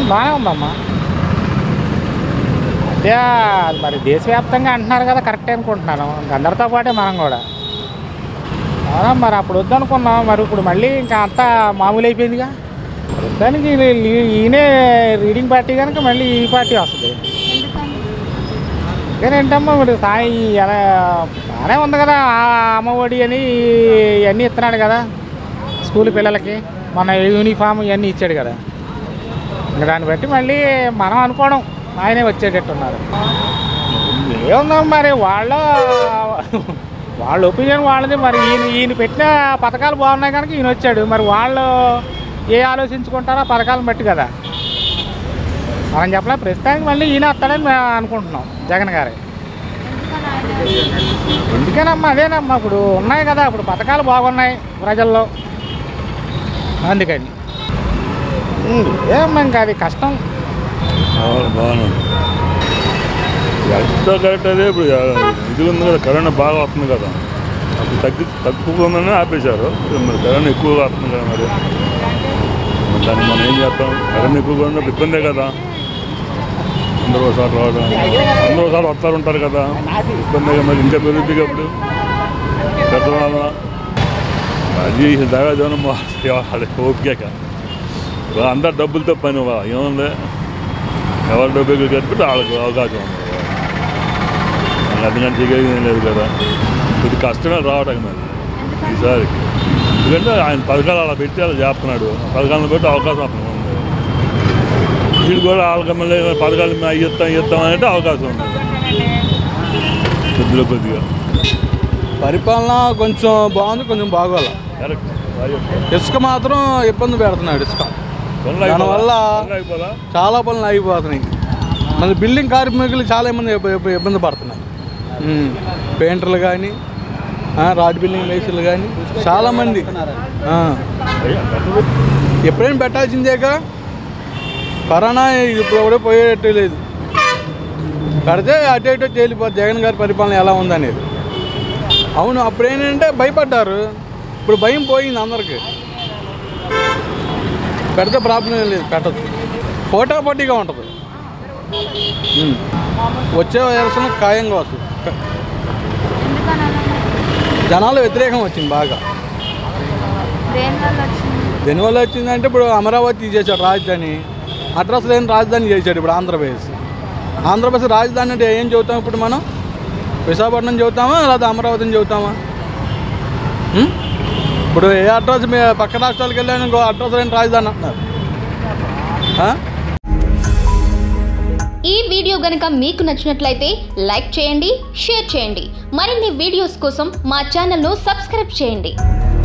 బాగానే ఉందమ్మా అదే అది మరి దేశవ్యాప్తంగా అంటున్నారు కదా కరెక్టే అనుకుంటున్నాను అందరితో పాటే మనం కూడా అవునా మరి అప్పుడు వద్దనుకున్నాం మరి ఇప్పుడు మళ్ళీ ఇంకా అంతా మామూలు అయిపోయిందిగా ప్రస్తుతానికి ఈ- ఈ- ఈయనే రీడింగ్ పార్టీ కనుక మళ్ళీ ఈ పార్టీ వస్తుంది ఎందుకని కానీ ఏంటమ్మా ఇప్పుడు సాయి ఎలా బాగానే ఉంది కదా ఆ అమ్మఒడి అని ఇవన్నీ ఇస్తున్నాడు కదా స్కూల్ పిల్లలకి మన యూనిఫామ్ ఇవన్నీ ఇచ్చాడు కదా ఇంకా దాన్ని బట్టి మళ్ళీ మనం అనుకోవడం ఆయనే వచ్చేటట్టున్నారు ఏముందాం మరి వాళ్ళ వాళ్ళ ఒపీనియన్ వాళ్ళది మరి ఈయన ఈయన పెట్టిన పథకాలు బాగున్నాయి కనుక ఈయన వచ్చాడు మరి వాళ్ళు ఏ ఆలోచించుకుంటారో ఆ పథకాలను బట్టి కదా మనం చెప్పలే ప్రస్తుతానికి మళ్ళీ ఈయన వస్తాడని మేము అనుకుంటున్నాం జగన్ గారే ఎందుకని ఆయన ఎందుకనమ్మా అదేనమ్మా ఇప్పుడు ఉన్నాయి కదా ఇప్పుడు పథకాలు బాగున్నాయి ప్రజల్లో అందుకని ఉమ్, ఏమమ్మా ఇంకా అది కష్టం అవును బాగానే ఉంది ఎంత కరెక్ట్ అదే ఇప్పుడు ఇది ఉంది కదా కరోనా బాగా వస్తుంది కదా అప్పుడు తగ్గి తక్కువ ఉందని ఆపేశారు ఇప్పుడు మరి కరోనా ఎక్కువగా వస్తుంది కదా మరి మరి దాన్ని మనం ఏం చేస్తాం కరోనా ఎక్కువగా ఉన్నప్పుడు ఇబ్బందే కదా అందరూ ఒకసారి రావడం అందరూ ఒకసారి వస్తారు ఉంటారు కదా ఇబ్బందిగా మరి ఇంకా పెరుగుతుంది అప్పుడు పెద్దవాళ్ళ అది దగాజనం ఓపిక అందరు డబ్బులతో పని వా- ఏముంది ఎవరి డబ్బులు కట్టుకుంటే వాళ్ళకి అవకాశం ఉంది అందుకంటే ఏం లేదు కదా ఇది కష్టమే రావడానికి మరి ఎందుకని ఈసారి ఎందుకంటే ఆయన పథకాలు అలా పెట్టి అలా చేస్తున్నాడు ఆ పథకాలను బట్టి అవకాశం అతను ఉంది వీళ్ళు కూడా వాళ్ళకి మళ్ళీ పథకాలు మేము అవి ఇస్తాం ఇవి ఇస్తాం అంటే అవకాశం ఉంది కొద్దిగా కొద్దిగా పరిపాలన కొంచెం బాగుంది కొంచెం బాగోలే కరెక్ట్ బాగా చెప్పారు. ఇసుక మాత్రం ఇబ్బంది పెడుతున్నాడు ఇసుక పనులు అయిపోదా? దానివల్ల- పనులు అయిపోదా? చాలా పనులు ఆగిపోతున్నాయి మన బిల్డింగ్ కార్మికులు చాలా మంది ఇబ్బ- ఇబ్బ- ఇబ్బంది పడుతున్నాయి ఉమ్. పెయింటర్లు కానీ రాడ్ బిల్డింగ్ మేసులు కానీ చాలామంది ఆ. ఎప్పుడైనా పెట్టాల్సిందేగా కరోనా ఇప్పుడు ఎవడో పోయేటట్టు లేదు పెడితే అటు ఇటు తేలిపోతుంది జగన్ గారి పరిపాలన ఎలా ఉందనేది అవును అప్పుడు ఏంటంటే భయపడ్డారు ఇప్పుడు భయం పోయింది అందరికి పెడితే ప్రాబ్లం ఏం లేదు పెట్టదు పోటా పోటీగా ఉంటుంది ఉమ్. వచ్చే ఎలక్షన్ ఖాయంగా వస్తుంది క- ఎందుకని అలా జనాలు వ్యతిరేకం వచ్చింది బాగా దేనివల్ల వచ్చింది దీనివల్ల వచ్చిందంటే ఇప్పుడు అమరావతి చేశాడు రాజధాని అడ్రస్ లేని రాజధాని చేశాడు ఇప్పుడు ఆంధ్రప్రదేశ్ ఆంధ్రప్రదేశ్ రాజధాని అంటే ఏం చెబుతాం ఇప్పుడు మనం విశాఖపట్నం చెబుతామా లేదా అమరావతిని చెబుతామా ఉం? ఇప్పుడు ఏ అడ్రస్ మీ పక్క రాష్ట్రాలకు వెళ్ళాను ఇంకో అడ్రస్ లేని రాజధాని అంటున్నారు ఆ? ఈ వీడియో గనుక మీకు నచ్చినట్లయితే లైక్ చేయండి షేర్ చేయండి మరిన్ని వీడియోస్ కోసం మా ఛానల్ను సబ్స్క్రైబ్ చేయండి